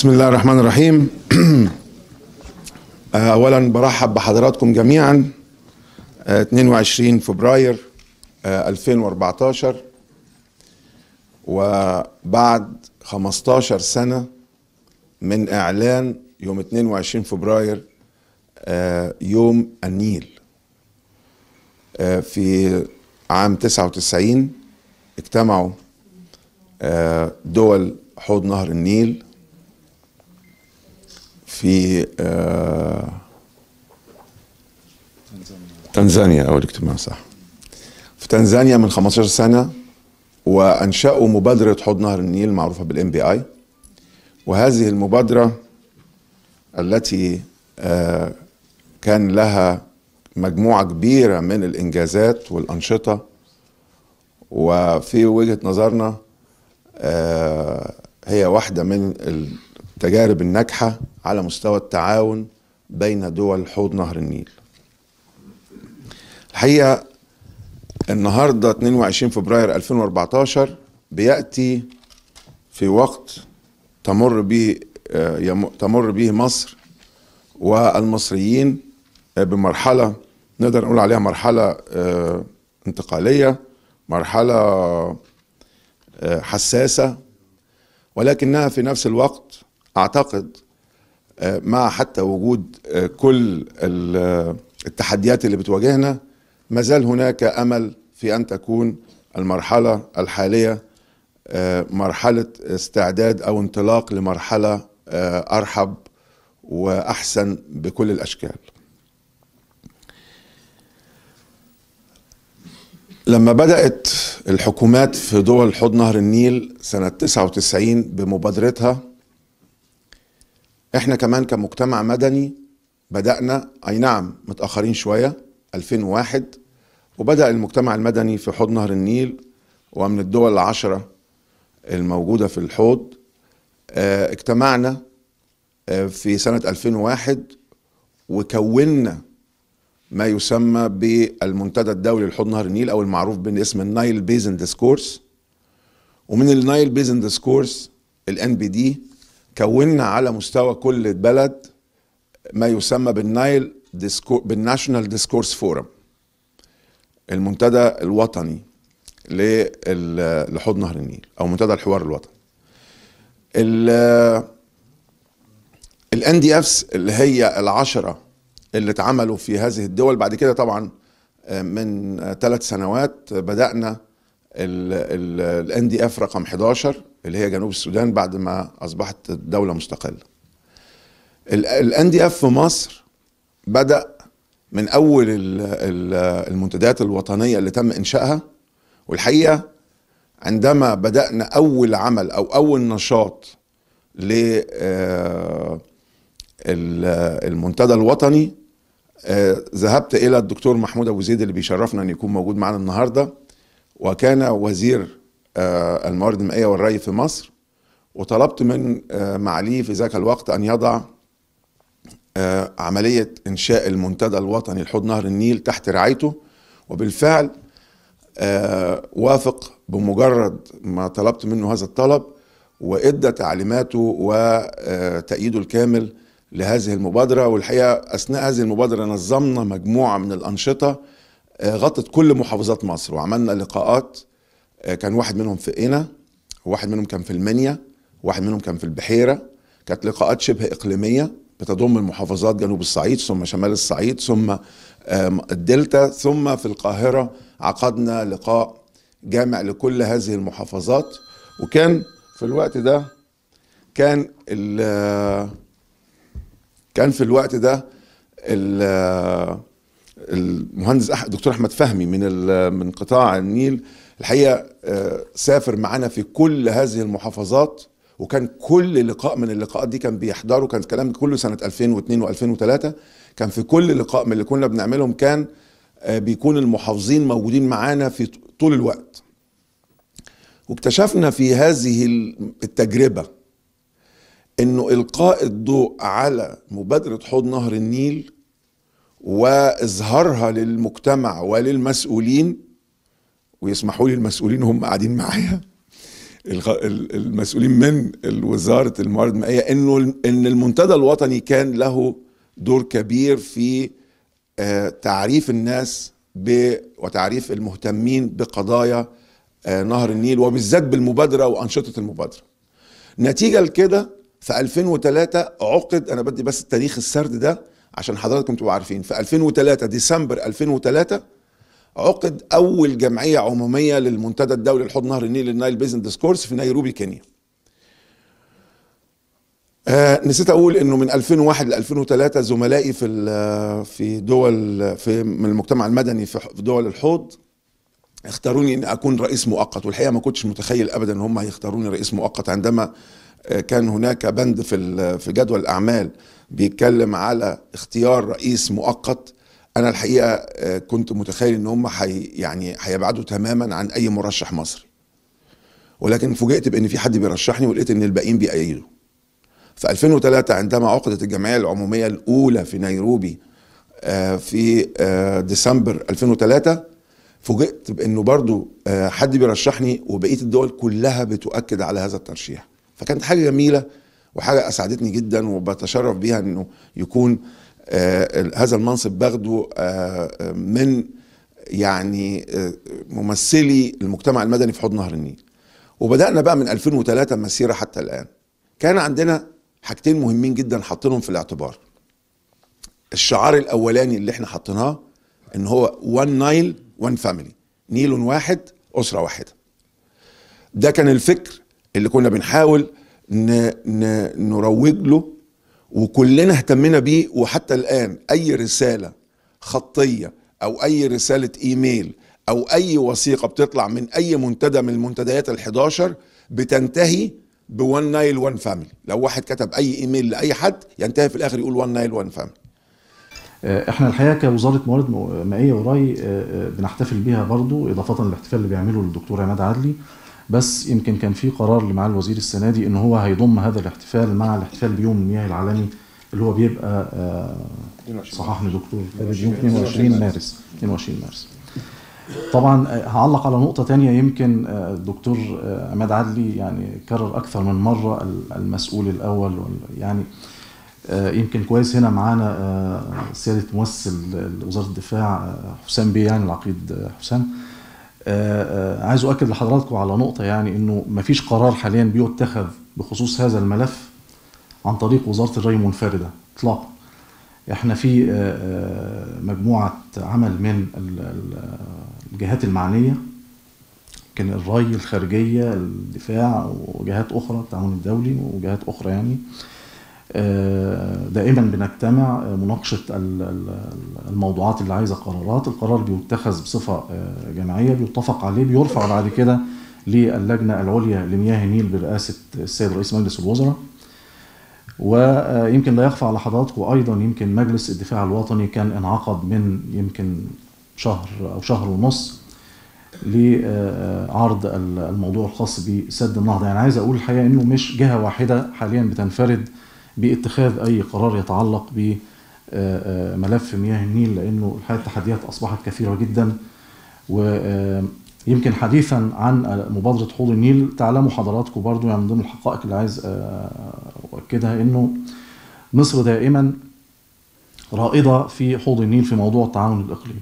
بسم الله الرحمن الرحيم اولا برحب بحضراتكم جميعا 22 فبراير 2014 وبعد 15 سنة من إعلان يوم 22 فبراير يوم النيل في عام 99 اجتمعوا دول حوض نهر النيل في تنزانيا أول اجتماع صح في تنزانيا من 15 سنة وأنشأوا مبادرة حوض نهر النيل المعروفة بالام بي اي وهذه المبادرة التي كان لها مجموعة كبيرة من الإنجازات والأنشطة وفي وجهة نظرنا هي واحدة من التجارب الناجحة على مستوى التعاون بين دول حوض نهر النيل الحقيقة النهاردة 22 فبراير 2014 بيأتي في وقت تمر به تمر به مصر والمصريين بمرحلة نقدر نقول عليها مرحلة انتقالية مرحلة حساسة ولكنها في نفس الوقت أعتقد مع حتى وجود كل التحديات اللي بتواجهنا ما زال هناك امل في ان تكون المرحله الحاليه مرحله استعداد او انطلاق لمرحله ارحب واحسن بكل الاشكال. لما بدات الحكومات في دول حوض نهر النيل سنه 99 بمبادرتها احنا كمان كمجتمع مدني بدانا اي نعم متاخرين شويه 2001 وبدأ المجتمع المدني في حوض نهر النيل ومن الدول العشرة الموجودة في الحوض اجتمعنا في سنة 2001 وكونا ما يسمى بالمنتدى الدولي لحوض نهر النيل أو المعروف باسم النايل بيزن ديسكورس ومن النايل بيزن ديسكورس الان بي دي كونا على مستوى كل بلد ما يسمى بالنايل ديسكور بالناشونال ديسكورس فورم المنتدى الوطني لحوض نهر النيل او منتدى الحوار الوطني الان دي افس اللي هي العشره اللي اتعملوا في هذه الدول بعد كده طبعا من ثلاث سنوات بدانا الان دي اف رقم 11 اللي هي جنوب السودان بعد ما اصبحت دوله مستقله الان دي اف في مصر بدا من اول المنتديات الوطنيه اللي تم انشائها والحقيقه عندما بدانا اول عمل او اول نشاط ل المنتدى الوطني ذهبت الى الدكتور محمود ابو زيد اللي بيشرفنا ان يكون موجود معنا النهارده وكان وزير الموارد المائيه والري في مصر وطلبت من معاليه في ذاك الوقت ان يضع عملية إنشاء المنتدى الوطني لحوض نهر النيل تحت رعايته وبالفعل وافق بمجرد ما طلبت منه هذا الطلب وإدى تعليماته وتأييده الكامل لهذه المبادرة والحقيقة أثناء هذه المبادرة نظمنا مجموعة من الأنشطة غطت كل محافظات مصر وعملنا لقاءات كان واحد منهم في قنا وواحد منهم كان في المنيا واحد منهم كان في البحيرة كانت لقاءات شبه إقليمية بتضم المحافظات جنوب الصعيد ثم شمال الصعيد ثم الدلتا ثم في القاهرة عقدنا لقاء جامع لكل هذه المحافظات وكان في الوقت ده كان كان في الوقت ده المهندس دكتور احمد فهمي من من قطاع النيل الحقيقه سافر معنا في كل هذه المحافظات وكان كل لقاء من اللقاءات دي كان بيحضروا كان الكلام كله سنه 2002 و2003 كان في كل لقاء من اللي كنا بنعملهم كان بيكون المحافظين موجودين معانا في طول الوقت واكتشفنا في هذه التجربه انه القاء الضوء على مبادره حوض نهر النيل واظهارها للمجتمع وللمسؤولين ويسمحوا لي المسؤولين هم قاعدين معايا المسؤولين من وزاره الموارد المائيه انه ان المنتدى الوطني كان له دور كبير في آه، تعريف الناس وتعريف المهتمين بقضايا آه، نهر النيل وبالذات بالمبادره وانشطه المبادره. نتيجه لكده في 2003 عقد انا بدي بس التاريخ السرد ده عشان حضراتكم تبقوا عارفين في 2003 ديسمبر 2003 عقد اول جمعيه عموميه للمنتدى الدولي لحوض نهر النيل النايل بيزن ديسكورس في نيروبي كينيا آه نسيت اقول انه من 2001 ل 2003 زملائي في في دول في من المجتمع المدني في دول الحوض اختاروني ان اكون رئيس مؤقت والحقيقه ما كنتش متخيل ابدا ان هم هيختاروني رئيس مؤقت عندما آه، كان هناك بند في في جدول الاعمال بيتكلم على اختيار رئيس مؤقت انا الحقيقه آه، كنت متخيل ان هم حي يعني هيبعدوا تماما عن اي مرشح مصري ولكن فوجئت بان في حد بيرشحني ولقيت ان الباقيين بيأيدوا في 2003 عندما عقدت الجمعيه العموميه الاولى في نيروبي آه، في آه، ديسمبر 2003 فوجئت بانه برضو حد بيرشحني وبقيه الدول كلها بتؤكد على هذا الترشيح فكانت حاجه جميله وحاجه اسعدتني جدا وبتشرف بيها انه يكون آه هذا المنصب باخده آه من يعني آه ممثلي المجتمع المدني في حوض نهر النيل وبدانا بقى من 2003 مسيره حتى الان كان عندنا حاجتين مهمين جدا حاطينهم في الاعتبار الشعار الاولاني اللي احنا حطيناه ان هو وان نايل وان فاميلي نيل واحد اسره واحده ده كان الفكر اللي كنا بنحاول نروج له وكلنا اهتمينا بيه وحتى الان اي رساله خطيه او اي رساله ايميل او اي وثيقه بتطلع من اي منتدى من المنتديات ال11 بتنتهي بوان نايل وان فاميلي لو واحد كتب اي ايميل لاي حد ينتهي في الاخر يقول وان نايل وان فاميلي احنا الحقيقه كوزاره موارد مائيه وري آه، آه، بنحتفل بيها برضو اضافه للاحتفال اللي بيعمله الدكتور عماد عدلي بس يمكن كان في قرار لمعالي الوزير السنه دي ان هو هيضم هذا الاحتفال مع الاحتفال بيوم المياه العالمي اللي هو بيبقى آه، صححني دكتور يوم 22 مارس 22 مارس طبعا آه، هعلق على نقطة تانية يمكن آه، الدكتور عماد عدلي يعني كرر أكثر من مرة المسؤول الأول يعني يمكن كويس هنا معانا سيادة ممثل وزارة الدفاع حسام بيه يعني العقيد حسام آه، آه، عايز اؤكد لحضراتكم على نقطه يعني انه ما فيش قرار حاليا بيتخذ بخصوص هذا الملف عن طريق وزاره الري منفرده اطلاقا احنا في آه، مجموعه عمل من الجهات المعنيه كان الري الخارجيه الدفاع وجهات اخرى التعاون الدولي وجهات اخرى يعني آه، دائما بنجتمع آه، مناقشة الموضوعات اللي عايزة قرارات القرار بيتخذ بصفة آه، جماعية بيتفق عليه بيرفع بعد كده للجنة العليا لمياه النيل برئاسة السيد رئيس مجلس الوزراء ويمكن لا يخفى على حضراتكم أيضا يمكن مجلس الدفاع الوطني كان انعقد من يمكن شهر أو شهر ونص لعرض الموضوع الخاص بسد النهضة يعني عايز أقول الحقيقة أنه مش جهة واحدة حاليا بتنفرد باتخاذ اي قرار يتعلق بملف آه، آه، مياه النيل لانه الحقيقه التحديات اصبحت كثيره جدا ويمكن آه، حديثا عن مبادره حوض النيل تعلموا حضراتكم برضو يعني من ضمن الحقائق اللي عايز اؤكدها انه مصر دائما رائده في حوض النيل في موضوع التعاون الاقليمي.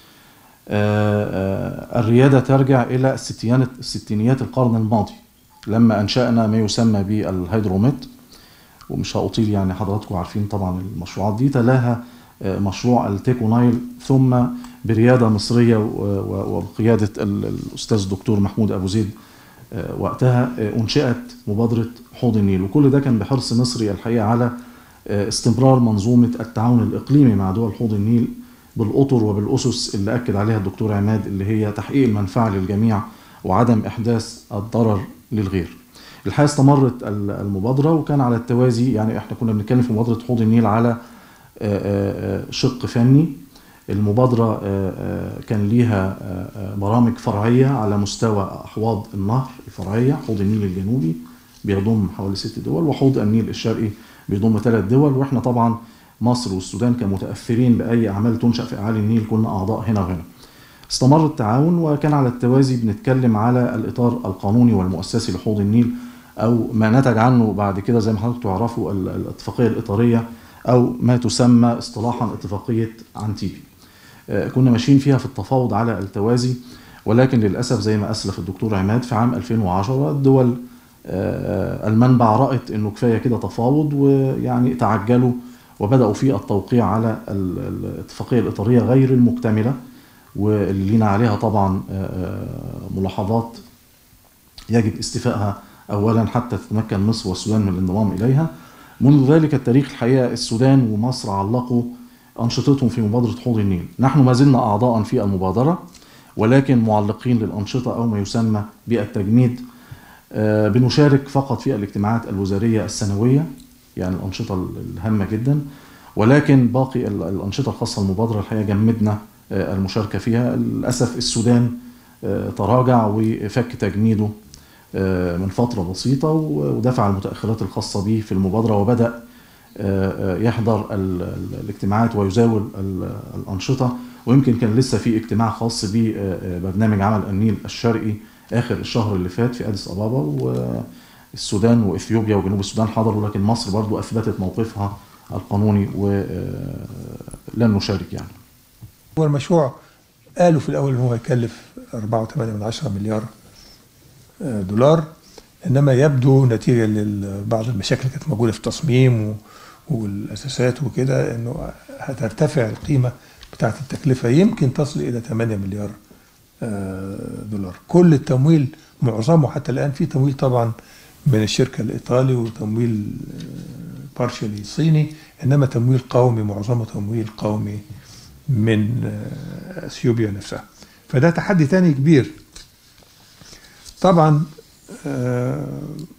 الرياده ترجع الى الستينات الستينيات القرن الماضي لما انشانا ما يسمى بالهيدروميت ومش هأطيل يعني حضراتكم عارفين طبعا المشروعات دي تلاها آه، مشروع التيكو نايل ثم بريادة مصرية وبقيادة الأستاذ الدكتور محمود أبو زيد آه، وقتها آه، أنشئت مبادرة حوض النيل وكل ده كان بحرص مصري الحقيقة على استمرار منظومة التعاون الإقليمي مع دول حوض النيل بالأطر وبالأسس اللي أكد عليها الدكتور عماد اللي هي تحقيق المنفعة للجميع وعدم إحداث الضرر للغير الحقيقه استمرت المبادره وكان على التوازي يعني احنا كنا بنتكلم في مبادره حوض النيل على آه، آه، آه، شق فني المبادرة كان ليها برامج فرعية على مستوى أحواض النهر الفرعية حوض النيل الجنوبي بيضم حوالي ست دول وحوض النيل الشرقي بيضم ثلاث دول واحنا طبعا مصر والسودان كمتأثرين بأي أعمال تنشأ في أعالي النيل كنا أعضاء هنا وهنا استمر التعاون وكان على التوازي بنتكلم على الإطار القانوني والمؤسسي لحوض النيل أو ما نتج عنه بعد كده زي ما حضرتك تعرفوا ال- الاتفاقية الإطارية أو ما تسمى اصطلاحا اتفاقية عنتيبي آه، كنا ماشيين فيها في التفاوض على التوازي ولكن للأسف زي ما أسلف الدكتور عماد في عام 2010 الدول آه، المنبع رأت أنه كفاية كده تفاوض ويعني تعجلوا وبدأوا في التوقيع على ال- الاتفاقية الإطارية غير المكتملة واللي لينا عليها طبعا آه، آه، ملاحظات يجب استيفائها اولا حتى تتمكن مصر والسودان من الانضمام اليها منذ ذلك التاريخ الحقيقه السودان ومصر علقوا انشطتهم في مبادره حوض النيل نحن ما زلنا اعضاء في المبادره ولكن معلقين للانشطه او ما يسمى بالتجميد آه، بنشارك فقط في الاجتماعات الوزاريه السنويه يعني الانشطه الهامه جدا ولكن باقي ال- الانشطه الخاصه بالمبادره الحقيقه جمدنا آه، المشاركه فيها للاسف السودان آه، تراجع وفك تجميده آه، من فتره بسيطه و- ودفع المتاخرات الخاصه به في المبادره وبدا آه، آه، يحضر ال- ال- الاجتماعات ويزاول ال- الانشطه ويمكن كان لسه في اجتماع خاص ببرنامج عمل النيل الشرقي اخر الشهر اللي فات في اديس ابابا والسودان واثيوبيا وجنوب السودان حضروا لكن مصر برضو اثبتت موقفها القانوني ولن نشارك يعني هو المشروع قالوا في الاول ان هو هيكلف 4.8 مليار آه، دولار انما يبدو نتيجه لبعض المشاكل اللي كانت موجوده في التصميم و- والاساسات وكده انه هترتفع القيمه بتاعه التكلفه يمكن تصل الى 8 مليار آه، دولار كل التمويل معظمه حتى الان في تمويل طبعا من الشركه الايطالي وتمويل بارشلي صيني انما تمويل قومي معظمه تمويل قومي من آه، اثيوبيا نفسها فده تحدي تاني كبير طبعا آه،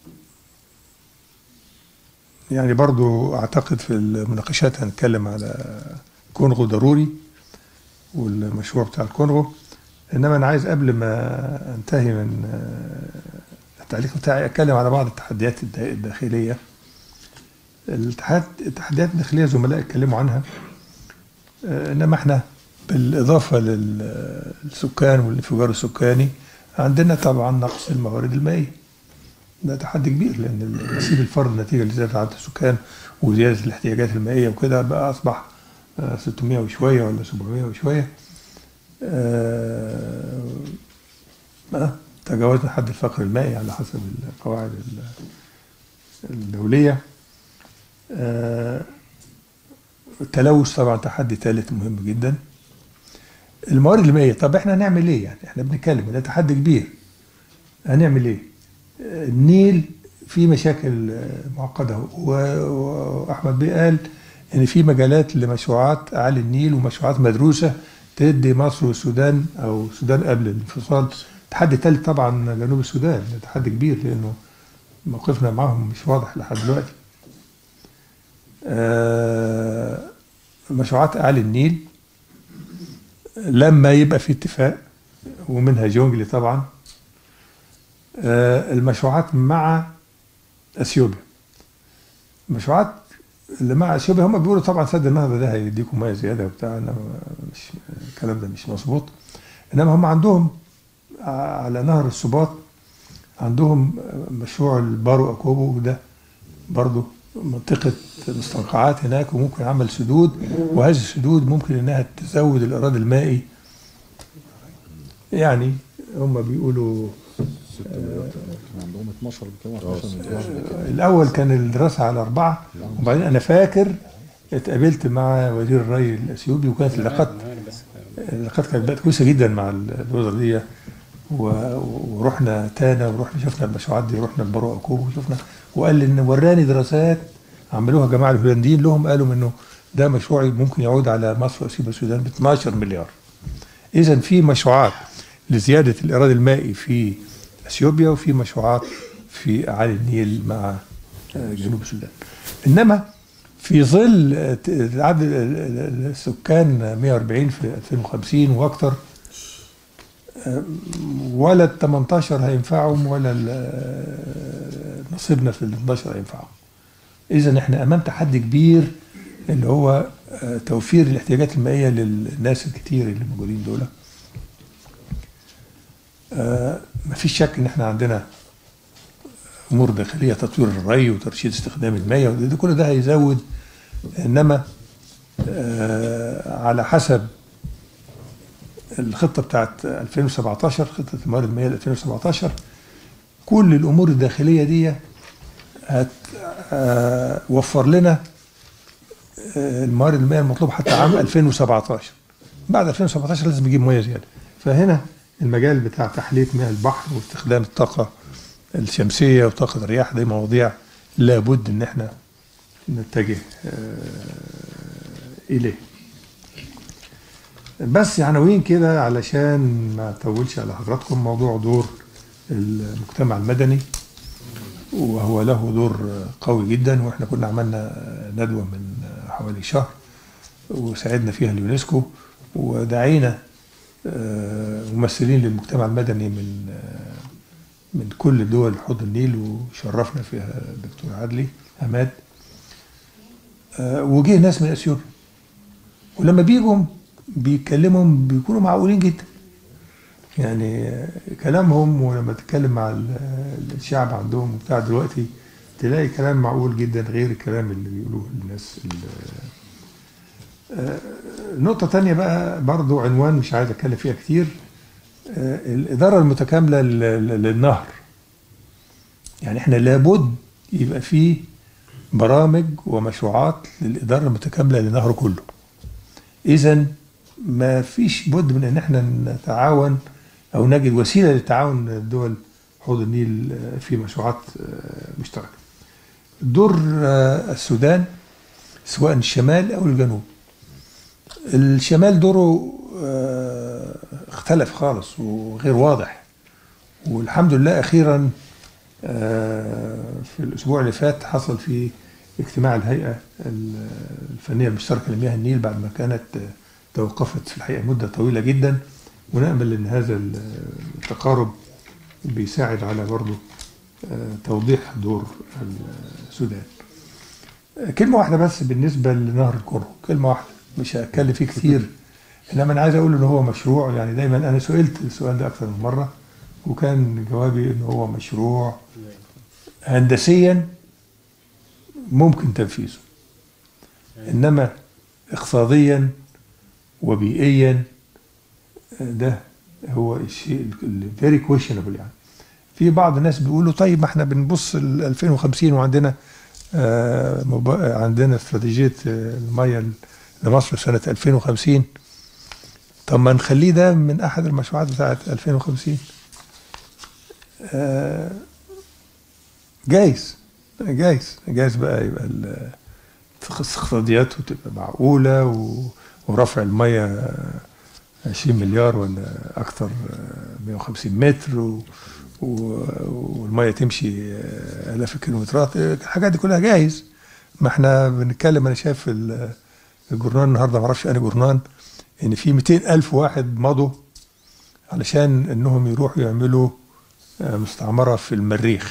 يعني برضو اعتقد في المناقشات هنتكلم على كونغو ضروري والمشروع بتاع الكونغو انما انا عايز قبل ما انتهي من آه، التعليق بتاعي اتكلم على بعض التحديات الدا- الداخليه التحديات التحديات الداخليه زملاء اتكلموا عنها آه، انما احنا بالاضافه لل- للسكان والانفجار السكاني عندنا طبعا نقص الموارد المائيه ده تحدي كبير لان نسيب الفرد نتيجه لزياده عدد السكان وزياده الاحتياجات المائيه وكده بقى اصبح آه، 600 وشويه ولا 700 وشويه آه، آه، تجاوزنا حد الفقر المائي على حسب القواعد ال- الدوليه آه، التلوث طبعا تحدي ثالث مهم جدا الموارد المائيه طب احنا هنعمل ايه يعني احنا بنتكلم ده تحدي كبير هنعمل ايه آه، النيل فيه مشاكل آه، معقده و- واحمد بيه قال ان في مجالات لمشروعات اعالي النيل ومشروعات مدروسه تدي مصر والسودان او السودان قبل الانفصال تحدي ثالث طبعا جنوب السودان ده تحدي كبير لانه موقفنا معهم مش واضح لحد دلوقتي آه، مشروعات اعلى النيل لما يبقى في اتفاق ومنها جونجلي طبعا آه، المشروعات مع اثيوبيا المشروعات اللي مع اثيوبيا هم بيقولوا طبعا سد النهضه ده هيديكم ميه زياده وبتاع انما مش الكلام ده مش مظبوط انما هم عندهم على نهر السباط عندهم مشروع البارو اكوبو ده برضه منطقة مستنقعات هناك وممكن عمل سدود وهذه السدود ممكن انها تزود الايراد المائي يعني هم بيقولوا عندهم 12 بكام 11 مليار الاول كان الدراسة على اربعة وبعدين انا فاكر اتقابلت مع وزير الري الاثيوبي وكانت العلاقات العلاقات كانت بقت كويسه جدا مع الوزاره دي و- ورحنا تانا ورحنا شفنا المشروعات دي ورحنا البرو اكوب وشفنا وقال لي ان وراني دراسات عملوها جماعه الهولنديين لهم قالوا انه ده مشروع ممكن يعود على مصر واثيوبيا والسودان ب 12 مليار. اذا في مشروعات لزياده الايراد المائي في اثيوبيا وفي مشروعات في اعالي النيل مع آه، جنوب السودان. انما في ظل آه، ت- عدد ال- ال- السكان 140 في 2050 واكثر آه، ولا ال 18 هينفعهم ولا ال- آه، نصيبنا في ال 12 هينفعهم. اذا احنا امام تحدي كبير اللي هو آه، توفير الاحتياجات المائيه للناس الكتير اللي موجودين دول آه مفيش شك ان احنا عندنا امور داخليه تطوير الري وترشيد استخدام المياه وده كل ده هيزود انما آه على حسب الخطه بتاعت 2017 خطه الموارد المائيه 2017 كل الامور الداخليه دي هتوفر لنا آه، الموارد المائيه المطلوبه حتى عام 2017 بعد 2017 لازم نجيب ميه زياده فهنا المجال بتاع تحليه مياه البحر واستخدام الطاقه الشمسيه وطاقه الرياح دي مواضيع لابد ان احنا نتجه آه، اليه بس عناوين كده علشان ما اطولش على حضراتكم موضوع دور المجتمع المدني وهو له دور قوي جدا واحنا كنا عملنا ندوه من حوالي شهر وساعدنا فيها اليونسكو ودعينا آه، ممثلين للمجتمع المدني من آه، من كل دول حوض النيل وشرفنا فيها الدكتور عدلي حماد آه، وجه ناس من اثيوبيا ولما بيجوا بيتكلموا بيكونوا معقولين جدا يعني آه، كلامهم ولما تتكلم مع ال- الشعب عندهم وبتاع دلوقتي تلاقي كلام معقول جدا غير الكلام اللي بيقولوه الناس ال- آه، نقطة تانية بقى برضو عنوان مش عايز اتكلم فيها كتير آه، الإدارة المتكاملة لل- لل- للنهر يعني احنا لابد يبقى فيه برامج ومشروعات للإدارة المتكاملة للنهر كله إذا ما فيش بد من إن احنا نتعاون أو نجد وسيلة للتعاون دول حوض النيل آه، في مشروعات آه، مشتركة دور آه، السودان سواء الشمال أو الجنوب الشمال دوره آه، اختلف خالص وغير واضح والحمد لله اخيرا آه، في الاسبوع اللي فات حصل في اجتماع الهيئه الفنيه المشتركه لمياه النيل بعد ما كانت آه، توقفت في الحقيقه مده طويله جدا ونامل ان هذا التقارب بيساعد على برضه آه، توضيح دور السودان كلمة واحدة بس بالنسبة لنهر الكونغو كلمة واحدة مش هتكلم فيه كتير انما انا عايز اقول ان هو مشروع يعني دايما انا سئلت السؤال ده اكثر من مرة وكان جوابي ان هو مشروع هندسيا ممكن تنفيذه انما اقتصاديا وبيئيا ده هو الشيء الفيري كويشنبل يعني في بعض الناس بيقولوا طيب ما احنا بنبص ل 2050 وعندنا آه، مب- عندنا استراتيجيه آه، الميه لمصر سنه 2050 طب ما نخليه ده من احد المشروعات بتاعه 2050 آه، جايز جايز جايز بقى يبقى ال- اقتصادياته تبقى معقوله و- ورفع الميه آه، 20 مليار ولا اكثر آه، 150 متر و و- والميه تمشي آه، الاف الكيلومترات آه، الحاجات دي كلها جايز ما احنا بنتكلم انا شايف في ال- الجورنال النهارده ما اعرفش انهي جورنال ان في 200 الف واحد مضوا علشان انهم يروحوا يعملوا آه، مستعمره في المريخ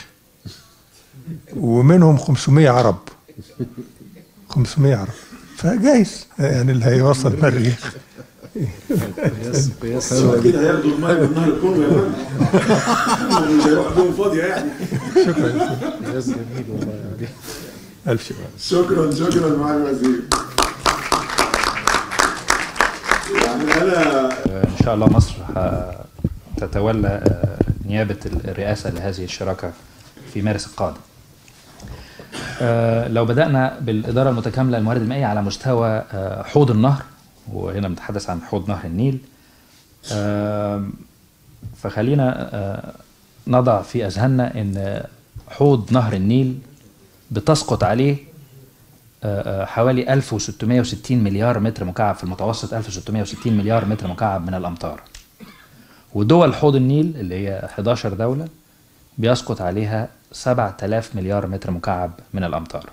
ومنهم 500 عرب 500 عرب فجايز يعني اللي هيوصل المريخ قياس قياس كده هياخدوا الميه من نهر الكونغو يا فندم مش هيروح لهم فاضيه يعني شكرا قياس جميل والله يعني الف شكرا شكرا شكرا معالي الوزير يعني انا إن شاء الله مصر تتولى آه، نيابة الرئاسة لهذه الشراكة في مارس القادم آه، لو بدأنا بالإدارة المتكاملة للموارد المائية على مستوى آه، حوض النهر وهنا بنتحدث عن حوض نهر النيل آم، فخلينا آه، نضع في أذهاننا أن حوض نهر النيل بتسقط عليه آه، آه، حوالي 1660 مليار متر مكعب في المتوسط 1660 مليار متر مكعب من الأمطار ودول حوض النيل اللي هي 11 دولة بيسقط عليها 7000 مليار متر مكعب من الأمطار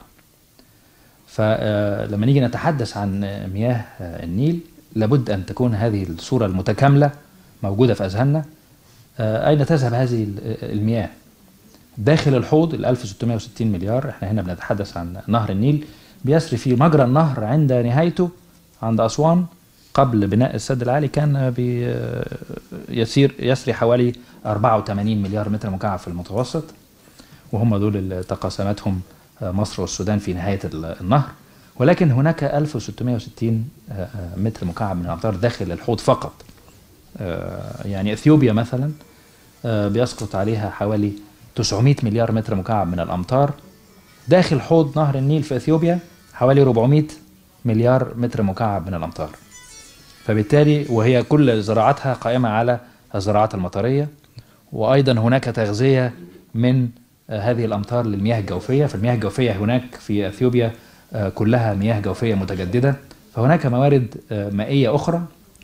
فلما نيجي نتحدث عن مياه آه، النيل لابد أن تكون هذه الصورة المتكاملة موجودة في أذهاننا آه، أين تذهب هذه ال- المياه داخل الحوض ال 1660 مليار احنا هنا بنتحدث عن نهر النيل بيسري في مجرى النهر عند نهايته عند أسوان قبل بناء السد العالي كان بي يسير يسري حوالي 84 مليار متر مكعب في المتوسط وهم دول اللي تقاسمتهم مصر والسودان في نهاية النهر ولكن هناك 1660 متر مكعب من الأمطار داخل الحوض فقط يعني اثيوبيا مثلا بيسقط عليها حوالي 900 مليار متر مكعب من الامطار داخل حوض نهر النيل في اثيوبيا حوالي 400 مليار متر مكعب من الامطار فبالتالي وهي كل زراعتها قائمه على الزراعات المطريه وايضا هناك تغذيه من هذه الامطار للمياه الجوفيه فالمياه الجوفيه هناك في اثيوبيا كلها مياه جوفيه متجدده فهناك موارد مائيه اخرى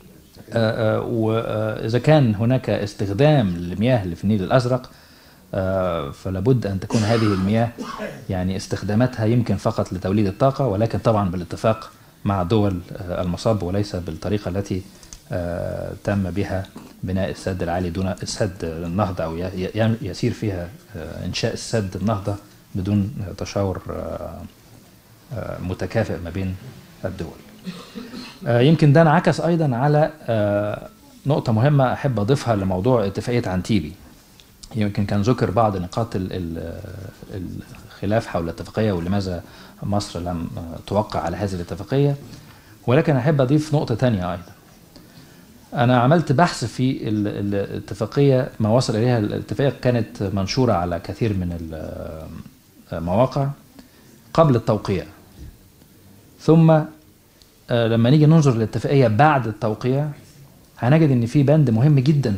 وإذا كان هناك استخدام للمياه اللي في النيل الأزرق فلا بد أن تكون هذه المياه يعني استخداماتها يمكن فقط لتوليد الطاقة ولكن طبعا بالاتفاق مع دول المصب وليس بالطريقة التي تم بها بناء السد العالي دون السد النهضة أو يسير فيها إنشاء السد النهضة بدون تشاور متكافئ ما بين الدول يمكن ده انعكس ايضا على نقطة مهمة أحب أضيفها لموضوع اتفاقية عنتيبي يمكن كان ذكر بعض نقاط الخلاف حول الاتفاقية ولماذا مصر لم توقع على هذه الاتفاقية ولكن أحب أضيف نقطة تانية أيضا أنا عملت بحث في الاتفاقية ما وصل إليها الاتفاقية كانت منشورة على كثير من المواقع قبل التوقيع ثم لما نيجي ننظر للاتفاقيه بعد التوقيع هنجد ان في بند مهم جدا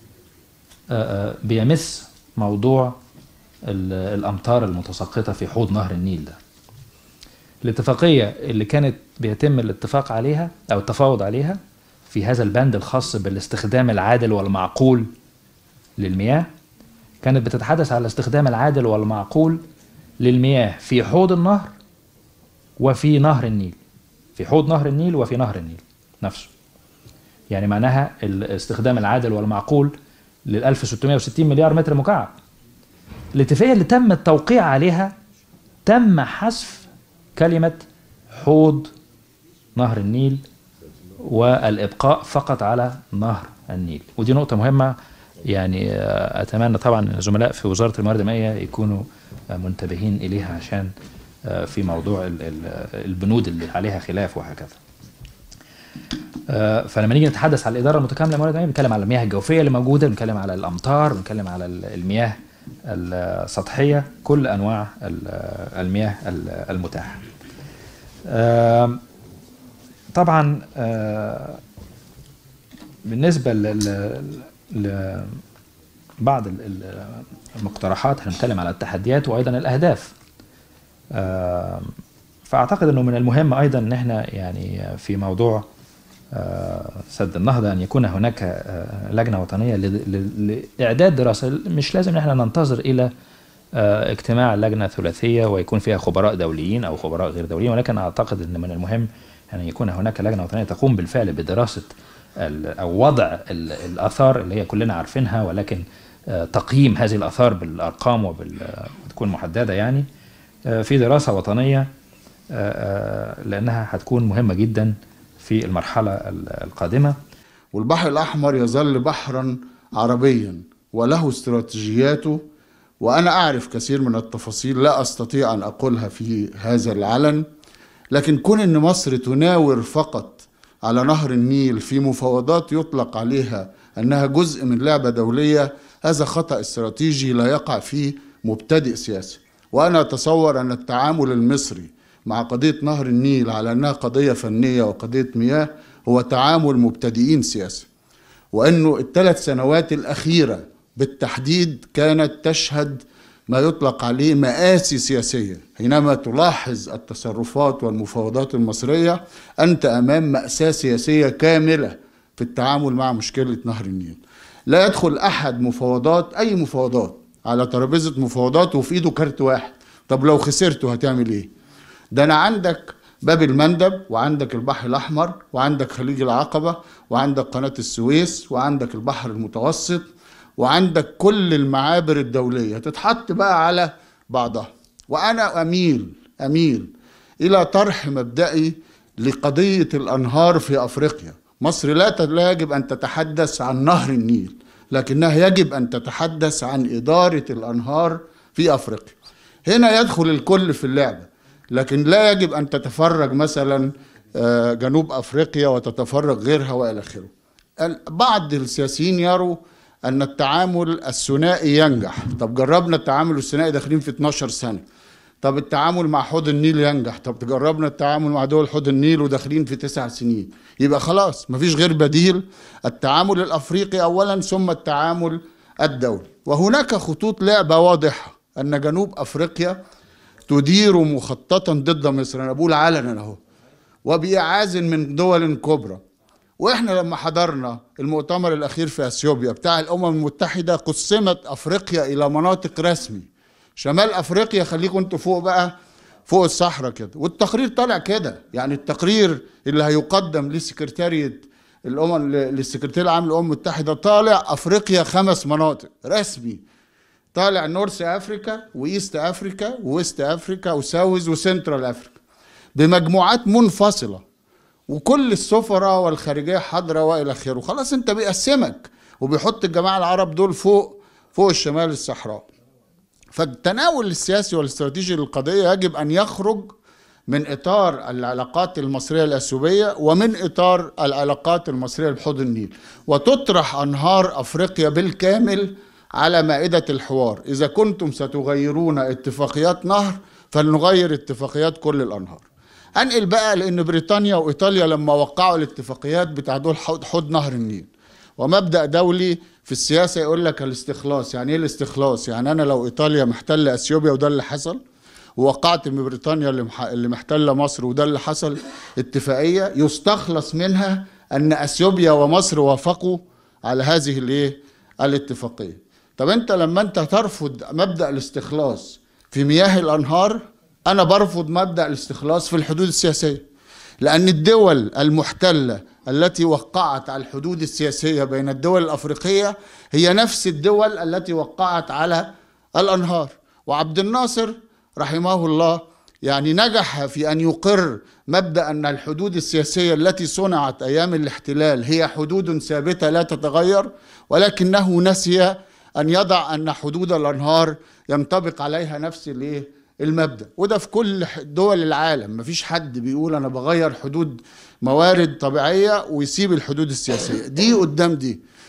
بيمس موضوع الامطار المتساقطه في حوض نهر النيل ده الاتفاقيه اللي كانت بيتم الاتفاق عليها او التفاوض عليها في هذا البند الخاص بالاستخدام العادل والمعقول للمياه كانت بتتحدث على الاستخدام العادل والمعقول للمياه في حوض النهر وفي نهر النيل في حوض نهر النيل وفي نهر النيل نفسه يعني معناها الاستخدام العادل والمعقول لل 1660 مليار متر مكعب الاتفاقيه اللي تم التوقيع عليها تم حذف كلمه حوض نهر النيل والابقاء فقط على نهر النيل ودي نقطه مهمه يعني اتمنى طبعا الزملاء في وزاره الموارد المائيه يكونوا منتبهين اليها عشان في موضوع البنود اللي عليها خلاف وهكذا فلما نيجي نتحدث على الاداره المتكامله للموارد المائيه بنتكلم على المياه الجوفيه اللي موجوده بنتكلم على الامطار بنتكلم على المياه السطحيه كل انواع المياه المتاحه طبعا بالنسبه لبعض المقترحات هنتكلم على التحديات وايضا الاهداف فاعتقد انه من المهم ايضا ان احنا يعني في موضوع سد النهضه ان يكون هناك لجنه وطنيه لاعداد دراسه مش لازم احنا ننتظر الى اجتماع لجنه ثلاثيه ويكون فيها خبراء دوليين او خبراء غير دوليين ولكن اعتقد ان من المهم ان يكون هناك لجنه وطنيه تقوم بالفعل بدراسه او وضع الاثار اللي هي كلنا عارفينها ولكن تقييم هذه الاثار بالارقام وتكون محدده يعني في دراسة وطنية لأنها هتكون مهمة جدا في المرحلة القادمة والبحر الأحمر يظل بحرا عربيا وله استراتيجياته وأنا أعرف كثير من التفاصيل لا أستطيع أن أقولها في هذا العلن لكن كون أن مصر تناور فقط على نهر النيل في مفاوضات يطلق عليها أنها جزء من لعبة دولية هذا خطأ استراتيجي لا يقع فيه مبتدئ سياسي وأنا أتصور أن التعامل المصري مع قضية نهر النيل على أنها قضية فنية وقضية مياه هو تعامل مبتدئين سياسي وأنه الثلاث سنوات الأخيرة بالتحديد كانت تشهد ما يطلق عليه مآسي سياسية حينما تلاحظ التصرفات والمفاوضات المصرية أنت أمام مأساة سياسية كاملة في التعامل مع مشكلة نهر النيل لا يدخل أحد مفاوضات أي مفاوضات على ترابيزه مفاوضات وفي ايده كارت واحد طب لو خسرته هتعمل ايه ده انا عندك باب المندب وعندك البحر الاحمر وعندك خليج العقبه وعندك قناه السويس وعندك البحر المتوسط وعندك كل المعابر الدوليه تتحط بقى على بعضها وانا اميل اميل الى طرح مبدئي لقضية الأنهار في أفريقيا مصر لا ت- لا يجب أن تتحدث عن نهر النيل لكنها يجب أن تتحدث عن إدارة الأنهار في أفريقيا هنا يدخل الكل في اللعبة لكن لا يجب أن تتفرج مثلا آه، جنوب أفريقيا وتتفرج غيرها وإلى آخره ال- بعض السياسيين يروا أن التعامل الثنائي ينجح طب جربنا التعامل الثنائي داخلين في 12 سنة طب التعامل مع حوض النيل ينجح طب جربنا التعامل مع دول حوض النيل وداخلين في تسع سنين يبقى خلاص مفيش غير بديل التعامل الأفريقي أولا ثم التعامل الدولي وهناك خطوط لعبة واضحة أن جنوب أفريقيا تدير مخططا ضد مصر أنا بقول علنا أهو وبإعاز من دول كبرى واحنا لما حضرنا المؤتمر الاخير في اثيوبيا بتاع الامم المتحده قسمت افريقيا الى مناطق رسمي شمال افريقيا خليكم انتوا فوق بقى فوق الصحراء كده والتقرير طالع كده يعني التقرير اللي هيقدم لسكرتارية الامم للسكرتير العام للامم المتحده طالع افريقيا خمس مناطق رسمي طالع نورث افريكا وايست افريكا وويست افريكا وساوث وسنترال افريكا بمجموعات منفصله وكل السفراء والخارجيه حاضره والى اخره خلاص انت بيقسمك وبيحط الجماعه العرب دول فوق فوق الشمال الصحراء فالتناول السياسي والاستراتيجي للقضيه يجب ان يخرج من اطار العلاقات المصريه الاثيوبيه ومن اطار العلاقات المصريه بحوض النيل وتطرح انهار افريقيا بالكامل على مائده الحوار اذا كنتم ستغيرون اتفاقيات نهر فلنغير اتفاقيات كل الانهار انقل بقى لان بريطانيا وايطاليا لما وقعوا الاتفاقيات بتاع دول حوض, حوض نهر النيل ومبدا دولي في السياسه يقول لك الاستخلاص يعني ايه الاستخلاص يعني انا لو ايطاليا محتله اثيوبيا وده اللي حصل ووقعت من بريطانيا اللي, مح... اللي محتله مصر وده اللي حصل اتفاقيه يستخلص منها ان اثيوبيا ومصر وافقوا على هذه الايه الاتفاقيه طب انت لما انت ترفض مبدا الاستخلاص في مياه الانهار انا برفض مبدا الاستخلاص في الحدود السياسيه لان الدول المحتله التي وقعت على الحدود السياسيه بين الدول الافريقيه هي نفس الدول التي وقعت على الانهار وعبد الناصر رحمه الله يعني نجح في ان يقر مبدا ان الحدود السياسيه التي صنعت ايام الاحتلال هي حدود ثابته لا تتغير ولكنه نسي ان يضع ان حدود الانهار ينطبق عليها نفس الايه المبدا وده في كل دول العالم مفيش حد بيقول انا بغير حدود موارد طبيعيه ويسيب الحدود السياسيه دي قدام دي